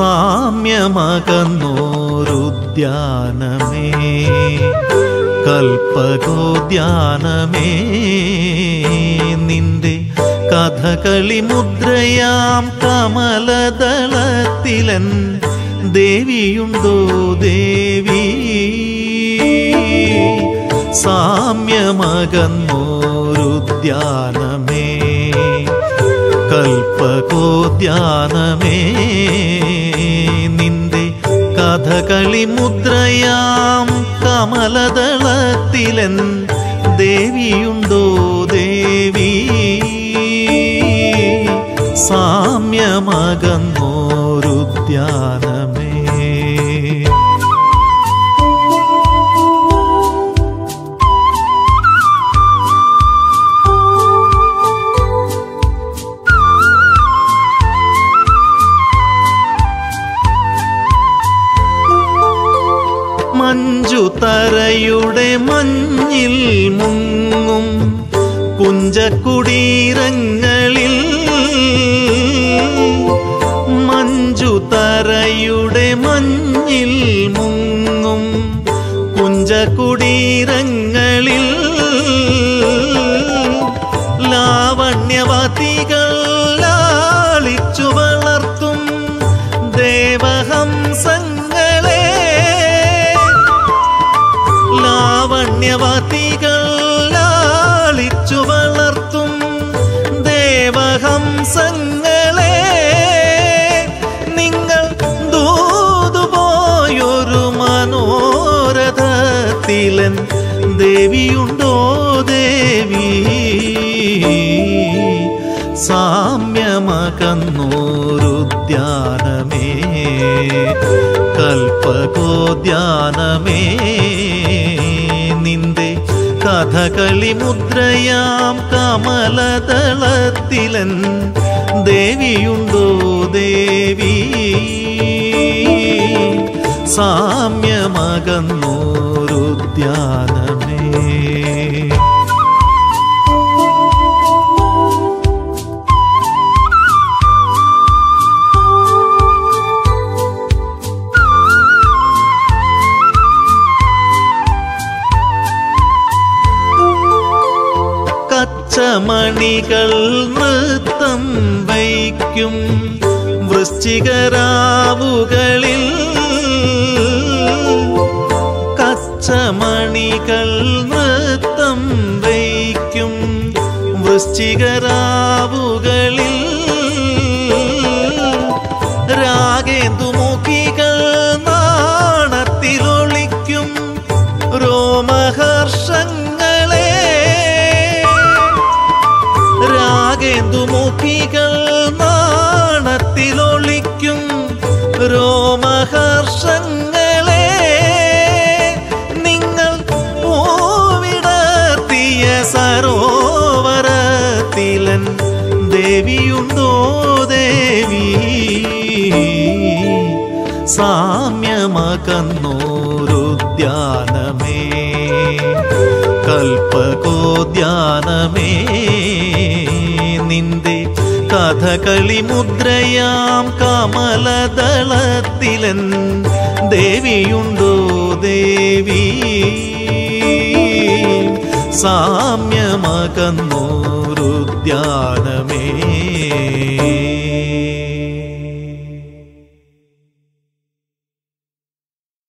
സാമ്യമകന്നോരുദ്യാനമേ കൽപ്പകോദ്യാനമേ നിന്റെ കഥകളി മുദ്രയാം കമലദളത്തിലൻ ദേവിയുണ്ടോ ദേവി സാമ്യമകന്നോരുദ്യാനമേ കൽപ്പകോദ്യാനമേ നിന്റെ കഥകളി മുദ്രയാം കമലദളത്തിലൻ ദേവിയുണ്ടോ ദേവി സാമ്യമകന്നോരുദ്യാനമേ മഞ്ജു തരയുടെ മഞ്ഞിൽ മുങ്ങും കുഞ്ചക്കുടീരങ്ങളിൽ മഞ്ജു തരയുടെ മഞ്ഞിൽ മുങ്ങും കുഞ്ചക്കുടീരങ്ങളിൽ ലാവണ്യവതികൾ ലാളിച്ചു വളർത്തും ദേവഹംസങ്ങളെ ലാവണ്യവതികൾ ലാളിച്ചു വളർത്തും ദേവഹംസങ്ങളെ നിങ്ങൾ ദൂതുപോയൊരു മനോരഥത്തിലൻ ദേവിയുണ്ടോ ദേവി സാമ്യമകന്നോരുദ്യാനമേ കൽപ്പകോദ്യാനമേ നിന്റെ കഥകളി മുദ്രയാം കമലദളത്തിലൻ ദേവിയുണ്ടോ ദേവി സാമ്യമകന്നോരുദ്യാനമേ കച്ചമണികൾ നൃത്തം വയ്ക്കും വൃശ്ചികരാവുകളിൽ കച്ചമണികൾ നൃത്തം വയ്ക്കും വൃശ്ചികരാവുകളിൽ രാഗേന്ദുമുഖികൾ നാണത്തിലൊളിക്കും രോമഹർഷങ്ങളെ രാഗേന്ദുമുഖികൾ നാണത്തിലൊളിക്കും രോമഹർഷങ്ങളെ നിങ്ങൾ പൂവിടർത്തിയ സരോവരത്തിലൻ ദേവിയുണ്ടോ ദേവി സാമ്യമകന്നോരുദ്യാനമേ കൽപ്പകോദ്യാനമേ നിന്റെ കഥകളി മുദ്രയാം കമലദളത്തിലൻ ദേവിയുണ്ടോ ദേവി സാമ്യമകന്നോരുദ്യാനമേ